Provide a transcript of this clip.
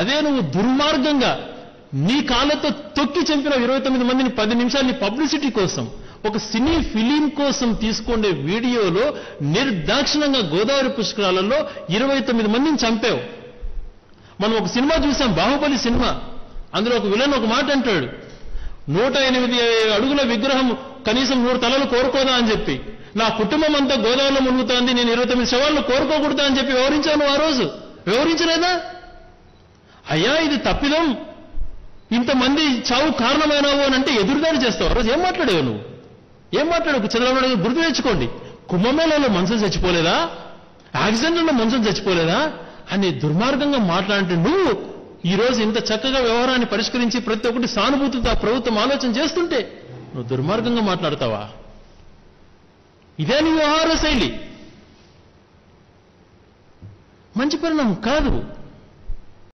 అదే నువ్వు దుర్మార్గంగా నీ కాళ్ళతో తొక్కి చంపిన ఇరవై తొమ్మిది మందిని పది నిమిషాలు నీ పబ్లిసిటీ కోసం ఒక సినీ ఫిలిం కోసం తీసుకునే వీడియోలో నిర్దాక్షిణంగా గోదావరి పుష్కరాలలో ఇరవై తొమ్మిది మందిని చంపావు మనం ఒక సినిమా చూసాం బాహుబలి సినిమా అందులో ఒక విలన్ ఒక మాట అంటాడు నూట ఎనిమిది అడుగుల విగ్రహం కనీసం మూడు తలలు కోరుకోదా అని చెప్పి నా కుటుంబం అంతా గోదావరిలో మునుగుతోంది నేను ఇరవై తొమ్మిది శవాలను కోరుకోకూడదా అని చెప్పి వివరించాను ఆ రోజు వివరించలేదా అయ్యా ఇది తప్పిదం ఇంతమంది చావు కారణమైనావు అని అంటే ఎదురుదాడి చేస్తావు ఆ రోజు ఏం మాట్లాడేవు నువ్వు ఏం మాట్లాడవు చంద్రబాబు నాయుడు గారు గుర్తు తెచ్చుకోండి కుంభమేళలో మనుషులు చచ్చిపోలేదా యాక్సిడెంట్లో మనుషులు చచ్చిపోలేదా అని దుర్మార్గంగా మాట్లాడితే నువ్వు ఈ రోజు ఇంత చక్కగా వ్యవహారాన్ని పరిష్కరించి ప్రతి ఒక్కటి సానుభూతితో ఆ ప్రభుత్వం ఆలోచన చేస్తుంటే నువ్వు దుర్మార్గంగా మాట్లాడతావా ఇదే నీ వ్యవహార శైలి మంచి పరిణామం కాదు